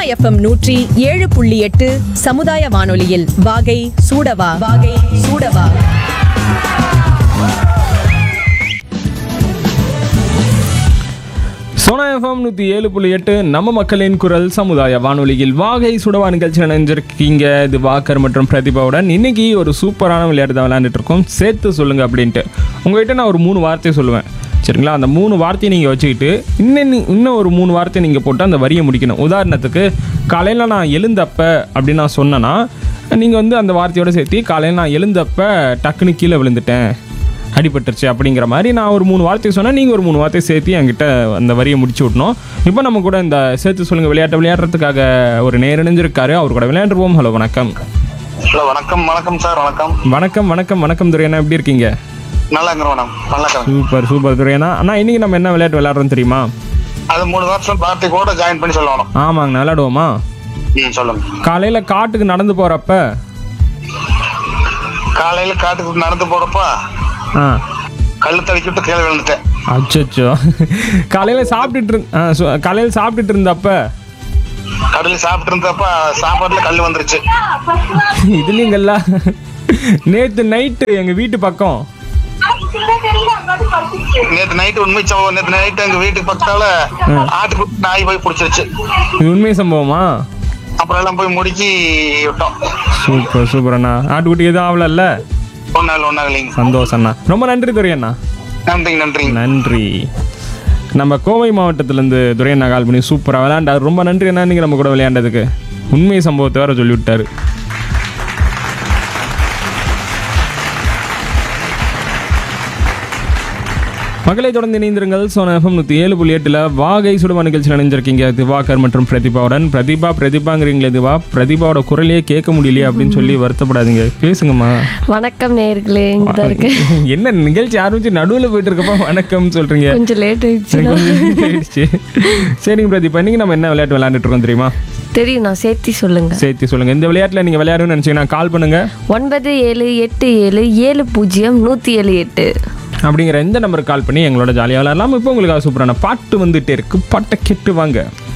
FM நூற்றி ஏழு புள்ளி எட்டு சமுதாய வானொலியில் வாகை சூடவா வாகை சூடவா சோனா எஃப்எம் நூற்றி ஏழு புள்ளி எட்டு நம்ம மக்களின் குரல் சமுதாய வானொலியில் வாகை சுடவா நிகழ்ச்சி நினைஞ்சிருக்கீங்க இது வாக்கர் மற்றும் பிரதிபாவுடன் இன்னைக்கு ஒரு சூப்பரான விளையாட்டு தான் விளையாண்டுட்டு இருக்கோம் சேர்த்து சொல்லுங்க அப்படின்ட்டு உங்ககிட்ட நான் ஒரு மூணு வார்த்தை சொல்லுவேன் சரிங்களா அந்த மூணு வார்த்தையை நீங்கள் வச்சுக்கிட்டு இன்னும் இன்னும் ஒரு மூணு வார்த்தை நீங்கள் போட்டு அந்த வரியை முடிக்கணும் உதாரணத்துக்கு காலையில் நான் எழுந்தப்ப அப்படின்னு நான் சொன்னேன்னா நீங்கள் வந்து அந்த வார்த்தையோட சேர்த்து காலையில் நான் எழுந்தப்ப டக்குன்னு கீழே விழுந்துட்டேன் அடிபட்டுருச்சு அப்படிங்கிற மாதிரி நான் ஒரு மூணு வார்த்தை சொன்னேன் நீங்கள் ஒரு மூணு வார்த்தை சேர்த்து என்கிட்ட அந்த வரியை முடிச்சு விட்டணும் இப்போ நம்ம கூட இந்த சேர்த்து சொல்லுங்கள் விளையாட்டை விளையாடுறதுக்காக ஒரு நேரணிஞ்சிருக்காரு அவர் கூட விளையாண்டுருவோம் ஹலோ வணக்கம் ஹலோ வணக்கம் வணக்கம் சார் வணக்கம் வணக்கம் வணக்கம் வணக்கம் துரையண்ணா எப்படி இருக்கீங்க நல்லா இருக்கிற மேடம் நல்லா இருக்கிறேன் சூப்பர் சூப்பர் துரையண்ணா அண்ணா இன்னைக்கு நம்ம என்ன விளையாட்டு விளையாடுறோம் தெரியுமா அது மூணு வருஷம் பார்ட்டி கூட ஜாயின் பண்ணி சொல்லணும் ஆமாங்க விளையாடுவோமா ம் சொல்லுங்க காலையில் காட்டுக்கு நடந்து போகிறப்ப காலையில காட்டுக்கு நடந்து போறப்ப ஆ கல்லு தடுக்கிட்டு கீழே விழுந்துட்டேன் அச்சோ காலையில் சாப்பிட்டுட்டு இருந் ஆ, சு- காலையில் சாப்பிட்டுட்டு இருந்தப்ப கடையில் சாப்பிட்டு இருந்தப்ப சாப்பாட்டுல கல் வந்துருச்சு இதுலீங்கல்ல நேற்று நைட்டு எங்கள் வீட்டு பக்கம் நேத்து நைட்டு உண்மை சம்பவம் நேத்து நைட்டு எங்க வீட்டுக்கு பக்கத்தால ஆட்டுக்குட்டி நாய் போய் பிடிச்சிருச்சு இது உண்மை சம்பவமா அப்புறம் எல்லாம் போய் முடுக்கி விட்டோம் சூப்பர் சூப்பர் அண்ணா ஆட்டுக்குட்டி எதுவும் ஆகலல்ல ஒன்னாள் ஒன்னாகலிங்க சந்தோஷம் அண்ணா ரொம்ப நன்றி துரை அண்ணா நன்றிங்க நன்றிங்க நன்றி நம்ம கோவை மாவட்டத்திலேருந்து துரை அண்ணா கால் பண்ணி சூப்பராக விளையாண்டார் ரொம்ப நன்றி அண்ணா நீங்கள் நம்ம கூட விளையாண்டதுக்கு உண்மை சம்பவத்தை வேற சொல்லி விட்டாரு மக்களை தொடர்ந்து இணைந்திருங்கள் சோனா எஃப்எம் நூற்றி ஏழு புள்ளி எட்டில் வாகை சுடுவா நிகழ்ச்சியில் இணைஞ்சிருக்கீங்க திவாகர் மற்றும் பிரதிபாவுடன் பிரதிபா பிரதிபாங்கிறீங்களே திவா பிரதிபாவோட குரலையே கேட்க முடியலையே அப்படின்னு சொல்லி வருத்தப்படாதீங்க பேசுங்கம்மா வணக்கம் நேர்களே இங்கதான் இருக்கு என்ன நிகழ்ச்சி ஆரம்பிச்சு நடுவில் போயிட்டு இருக்கப்போ வணக்கம் சொல்றீங்க கொஞ்சம் லேட் ஆயிடுச்சு எனக்கு கொஞ்சம் ஆயிடுச்சு சரிங்க பிரதீப் இன்னைக்கு நம்ம என்ன விளையாட்டு விளையாண்டுட்டு இருக்கோம் தெரியுமா தெரியும் நான் சேர்த்தி சொல்லுங்க சேர்த்து சொல்லுங்க இந்த விளையாட்டில் நீங்கள் விளையாடணும்னு நினச்சிங்கன்னா கால் பண்ணுங்க ஒன்பது ஏழு எட்டு ஏழு ஏழு பூஜ்ஜியம் நூற்றி ஏழு எட்டு அப்படிங்கிற எந்த நம்பருக்கு கால் பண்ணி எங்களோட ஜாலியாக விளையாடலாம் இப்போ உங்களுக்கு சூப்பரான பாட்டு வந்துட்டே இருக்கு பாட்டை கெட்டு வாங்க